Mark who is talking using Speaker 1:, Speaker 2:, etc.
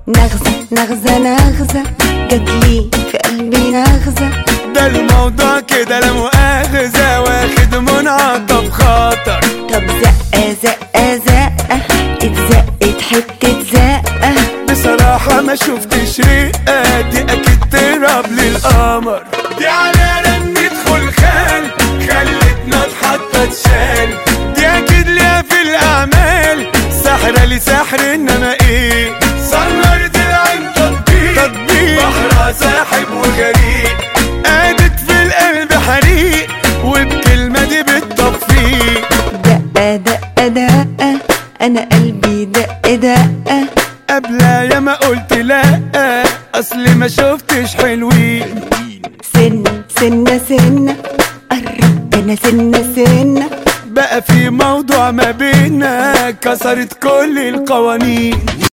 Speaker 1: نغزة نغزة نغزة جاتلي في قلبي نغزة
Speaker 2: ده الموضوع كده لا مؤاخذة واخد منعطف خطر
Speaker 1: طب زقة زقة زقة اتزقت حتة زقة
Speaker 2: بصراحة ما شفتش رقة دي أكيد تراب للقمر دي على رنة خلخال خلتنا اتحط اتشال دي أكيد ليها في الأعمال سحرة لسحر إنما إيه سهرت العين تطبيق تطبيق بحرها ساحب وغريق قادت في القلب حريق وبكلمة دي بالتطفيق
Speaker 1: دقة دقة دقة أنا قلبي دق دقة
Speaker 2: قبل يا ما قلت لا اصل ما شفتش حلوين
Speaker 1: سن سنة سنة قربت أنا سنة سنة
Speaker 2: بقى في موضوع ما بينا كسرت كل القوانين